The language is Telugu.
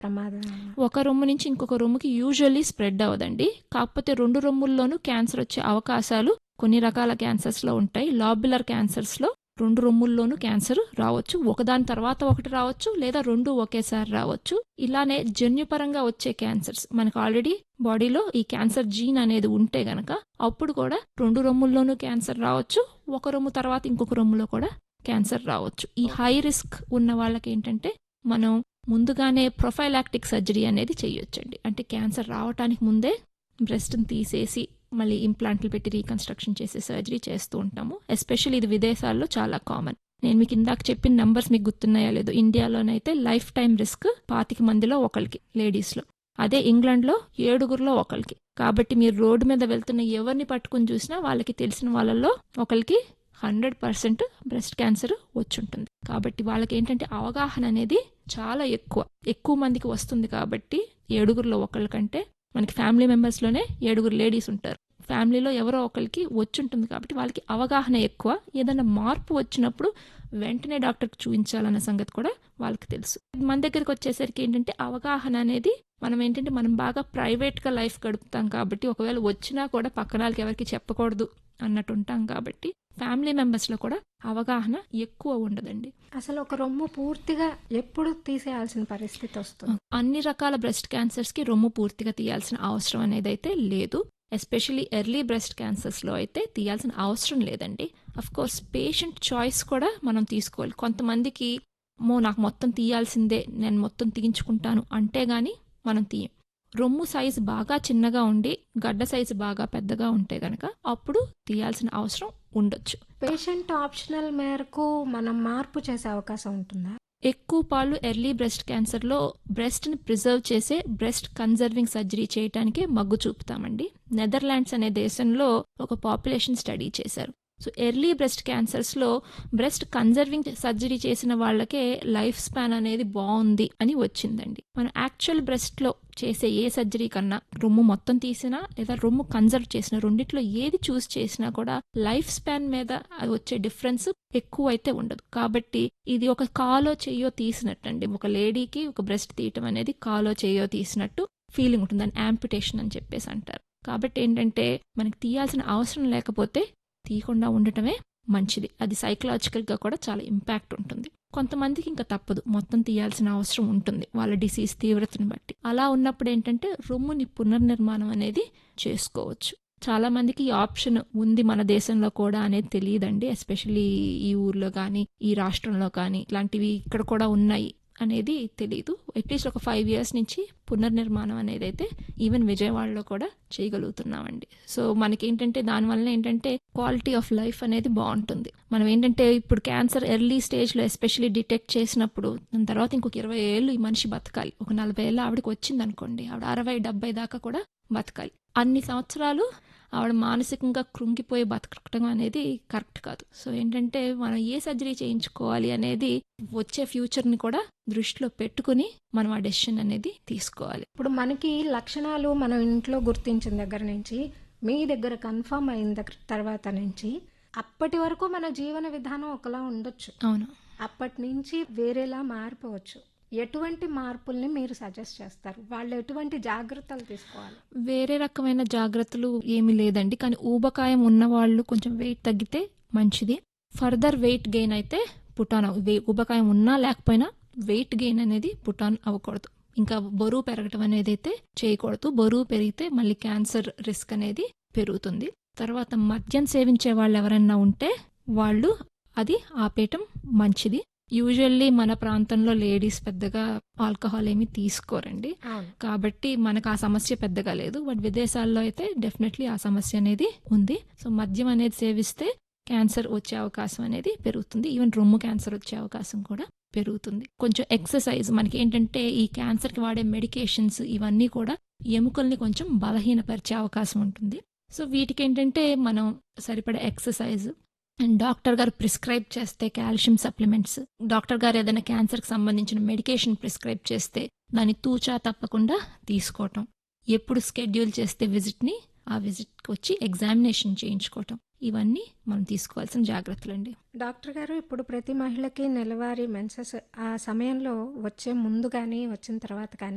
ప్రమాదం ఒక రొమ్ము నుంచి ఇంకొక రొమ్ముకి యూజువల్లీ స్ప్రెడ్ అవ్వదండి కాకపోతే రెండు రొమ్ముల్లోనూ క్యాన్సర్ వచ్చే అవకాశాలు కొన్ని రకాల క్యాన్సర్స్లో ఉంటాయి లాబ్యులర్ క్యాన్సర్స్లో రెండు రొమ్ముల్లోనూ క్యాన్సర్ రావచ్చు ఒకదాని తర్వాత ఒకటి రావచ్చు లేదా రెండు ఒకేసారి రావచ్చు ఇలానే జన్యుపరంగా వచ్చే క్యాన్సర్స్ మనకు ఆల్రెడీ బాడీలో ఈ క్యాన్సర్ జీన్ అనేది ఉంటే గనక అప్పుడు కూడా రెండు రొమ్ముల్లోనూ క్యాన్సర్ రావచ్చు ఒక రొమ్ము తర్వాత ఇంకొక రొమ్ములో కూడా క్యాన్సర్ రావచ్చు ఈ హై రిస్క్ ఉన్న వాళ్ళకి ఏంటంటే మనం ముందుగానే ప్రొఫైలాక్టిక్ సర్జరీ అనేది చేయొచ్చండి అంటే క్యాన్సర్ రావటానికి ముందే బ్రెస్ట్ని తీసేసి మళ్ళీ ఇంప్లాంట్లు పెట్టి రీకన్స్ట్రక్షన్ చేసే సర్జరీ చేస్తూ ఉంటాము ఎస్పెషల్లీ ఇది విదేశాల్లో చాలా కామన్ నేను మీకు ఇందాక చెప్పిన నంబర్స్ మీకు గుర్తున్నాయో లేదో ఇండియాలోనైతే లైఫ్ టైం రిస్క్ పాతిక మందిలో ఒకరికి లేడీస్లో అదే ఇంగ్లాండ్లో ఏడుగురిలో ఒకరికి కాబట్టి మీరు రోడ్డు మీద వెళ్తున్న ఎవరిని పట్టుకుని చూసినా వాళ్ళకి తెలిసిన వాళ్ళల్లో ఒకరికి హండ్రెడ్ పర్సెంట్ బ్రెస్ట్ క్యాన్సర్ వచ్చుంటుంది కాబట్టి వాళ్ళకి ఏంటంటే అవగాహన అనేది చాలా ఎక్కువ ఎక్కువ మందికి వస్తుంది కాబట్టి ఏడుగురిలో ఒకళ్ళకంటే మనకి ఫ్యామిలీ మెంబర్స్లోనే ఏడుగురు లేడీస్ ఉంటారు ఫ్యామిలీలో ఎవరో ఒకరికి వచ్చుంటుంది కాబట్టి వాళ్ళకి అవగాహన ఎక్కువ ఏదైనా మార్పు వచ్చినప్పుడు వెంటనే డాక్టర్కి చూపించాలన్న సంగతి కూడా వాళ్ళకి తెలుసు మన దగ్గరికి వచ్చేసరికి ఏంటంటే అవగాహన అనేది మనం ఏంటంటే మనం బాగా ప్రైవేట్గా లైఫ్ గడుపుతాం కాబట్టి ఒకవేళ వచ్చినా కూడా పక్కన వాళ్ళకి ఎవరికి చెప్పకూడదు అన్నట్టు ఉంటాం కాబట్టి ఫ్యామిలీ మెంబర్స్లో కూడా అవగాహన ఎక్కువ ఉండదండి అసలు ఒక రొమ్ము పూర్తిగా ఎప్పుడు తీసేయాల్సిన పరిస్థితి వస్తుంది అన్ని రకాల బ్రెస్ట్ క్యాన్సర్స్కి రొమ్ము పూర్తిగా తీయాల్సిన అవసరం అనేది అయితే లేదు ఎస్పెషలీ ఎర్లీ బ్రెస్ట్ క్యాన్సర్స్లో అయితే తీయాల్సిన అవసరం లేదండి అఫ్ కోర్స్ పేషెంట్ చాయిస్ కూడా మనం తీసుకోవాలి కొంతమందికి మో నాకు మొత్తం తీయాల్సిందే నేను మొత్తం తీయించుకుంటాను అంటే గాని మనం తీయం రొమ్ము సైజు బాగా చిన్నగా ఉండి గడ్డ సైజు బాగా పెద్దగా ఉంటే గనక అప్పుడు తీయాల్సిన అవసరం ఉండొచ్చు పేషెంట్ ఆప్షనల్ మేరకు మనం మార్పు చేసే అవకాశం ఉంటుందా ఎక్కువ పాలు ఎర్లీ బ్రెస్ట్ క్యాన్సర్లో బ్రెస్ట్ని ప్రిజర్వ్ చేసే బ్రెస్ట్ కన్జర్వింగ్ సర్జరీ చేయడానికే మగ్గు చూపుతామండి నెదర్లాండ్స్ అనే దేశంలో ఒక పాపులేషన్ స్టడీ చేశారు సో ఎర్లీ బ్రెస్ట్ క్యాన్సర్స్లో బ్రెస్ట్ కన్జర్వింగ్ సర్జరీ చేసిన వాళ్ళకే లైఫ్ స్పాన్ అనేది బాగుంది అని వచ్చిందండి మనం యాక్చువల్ బ్రెస్ట్లో చేసే ఏ సర్జరీ కన్నా రొమ్ము మొత్తం తీసినా లేదా రొమ్ము కన్జర్వ్ చేసిన రెండిట్లో ఏది చూస్ చేసినా కూడా లైఫ్ స్పాన్ మీద అది వచ్చే డిఫరెన్స్ ఎక్కువ అయితే ఉండదు కాబట్టి ఇది ఒక కాలో చెయ్యో తీసినట్టు అండి ఒక లేడీకి ఒక బ్రెస్ట్ తీయటం అనేది కాలో చెయ్యో తీసినట్టు ఫీలింగ్ ఉంటుంది దాన్ని యాంపిటేషన్ అని చెప్పేసి అంటారు కాబట్టి ఏంటంటే మనకి తీయాల్సిన అవసరం లేకపోతే తీయకుండా ఉండటమే మంచిది అది సైకలాజికల్గా కూడా చాలా ఇంపాక్ట్ ఉంటుంది కొంతమందికి ఇంకా తప్పదు మొత్తం తీయాల్సిన అవసరం ఉంటుంది వాళ్ళ డిసీజ్ తీవ్రతను బట్టి అలా ఉన్నప్పుడు ఏంటంటే రొమ్ముని పునర్నిర్మాణం అనేది చేసుకోవచ్చు చాలా మందికి ఈ ఆప్షన్ ఉంది మన దేశంలో కూడా అనేది తెలియదండి ఎస్పెషల్లీ ఈ ఊర్లో కానీ ఈ రాష్ట్రంలో కానీ ఇలాంటివి ఇక్కడ కూడా ఉన్నాయి అనేది తెలియదు అట్లీస్ట్ ఒక ఫైవ్ ఇయర్స్ నుంచి పునర్నిర్మాణం అనేది అయితే ఈవెన్ విజయవాడలో కూడా చేయగలుగుతున్నామండి సో మనకి ఏంటంటే దానివల్ల ఏంటంటే క్వాలిటీ ఆఫ్ లైఫ్ అనేది బాగుంటుంది మనం ఏంటంటే ఇప్పుడు క్యాన్సర్ ఎర్లీ స్టేజ్లో ఎస్పెషల్లీ డిటెక్ట్ చేసినప్పుడు దాని తర్వాత ఇంకొక ఇరవై ఏళ్ళు ఈ మనిషి బతకాలి ఒక నలభై ఏళ్ళు ఆవిడకి వచ్చింది అనుకోండి ఆవిడ అరవై డెబ్బై దాకా కూడా బతకాలి అన్ని సంవత్సరాలు ఆవిడ మానసికంగా కృంగిపోయి బతకటం అనేది కరెక్ట్ కాదు సో ఏంటంటే మనం ఏ సర్జరీ చేయించుకోవాలి అనేది వచ్చే ఫ్యూచర్ని కూడా దృష్టిలో పెట్టుకుని మనం ఆ డెసిషన్ అనేది తీసుకోవాలి ఇప్పుడు మనకి లక్షణాలు మనం ఇంట్లో గుర్తించిన దగ్గర నుంచి మీ దగ్గర కన్ఫర్మ్ అయిన దగ్గర తర్వాత నుంచి అప్పటి వరకు మన జీవన విధానం ఒకలా ఉండొచ్చు అవును అప్పటి నుంచి వేరేలా మారిపోవచ్చు ఎటువంటి మార్పుల్ని మీరు సజెస్ట్ చేస్తారు వాళ్ళు ఎటువంటి జాగ్రత్తలు తీసుకోవాలి వేరే రకమైన జాగ్రత్తలు ఏమీ లేదండి కానీ ఊబకాయం ఉన్న వాళ్ళు కొంచెం వెయిట్ తగ్గితే మంచిది ఫర్దర్ వెయిట్ గెయిన్ అయితే పుటాన్ అవ- వే- ఊబకాయం ఉన్నా లేకపోయినా వెయిట్ గెయిన్ అనేది పుటాన్ అవ్వకూడదు ఇంకా బరువు పెరగటం అనేది అయితే చేయకూడదు బరువు పెరిగితే మళ్ళీ క్యాన్సర్ రిస్క్ అనేది పెరుగుతుంది తర్వాత మద్యం సేవించే వాళ్ళు ఎవరైనా ఉంటే వాళ్ళు అది ఆపేయటం మంచిది యూజువల్లీ మన ప్రాంతంలో లేడీస్ పెద్దగా ఆల్కహాల్ ఏమీ తీసుకోరండి అవును కాబట్టి మనకు ఆ సమస్య పెద్దగా లేదు బట్ విదేశాల్లో అయితే డెఫినెట్లీ ఆ సమస్య అనేది ఉంది సో మద్యం అనేది సేవిస్తే క్యాన్సర్ వచ్చే అవకాశం అనేది పెరుగుతుంది ఈవెన్ రొమ్ము క్యాన్సర్ వచ్చే అవకాశం కూడా పెరుగుతుంది కొంచెం ఎక్సర్సైజ్ మనకి ఏంటంటే ఈ క్యాన్సర్కి వాడే మెడికేషన్స్ ఇవన్నీ కూడా ఎముకల్ని కొంచెం బలహీనపరిచే అవకాశం ఉంటుంది సో వీటికి ఏంటంటే మనం సరిపడే ఎక్సర్సైజ్ అండ్ డాక్టర్ గారు ప్రిస్క్రైబ్ చేస్తే కాల్షియం సప్లిమెంట్స్ డాక్టర్ గారు ఏదైనా క్యాన్సర్కి సంబంధించిన మెడికేషన్ ప్రిస్క్రైబ్ చేస్తే దాన్ని తూచా తప్పకుండా తీసుకోవటం ఎప్పుడు స్కెడ్యూల్ చేస్తే విజిట్ని ఆ విజిట్కి వచ్చి ఎగ్జామినేషన్ చేయించుకోవటం ఇవన్నీ మనం తీసుకోవాల్సిన జాగ్రత్తలు అండి డాక్టర్ గారు ఇప్పుడు ప్రతి మహిళకి నెలవారీ మెన్సెస్ ఆ సమయంలో వచ్చే ముందు కానీ వచ్చిన తర్వాత కానీ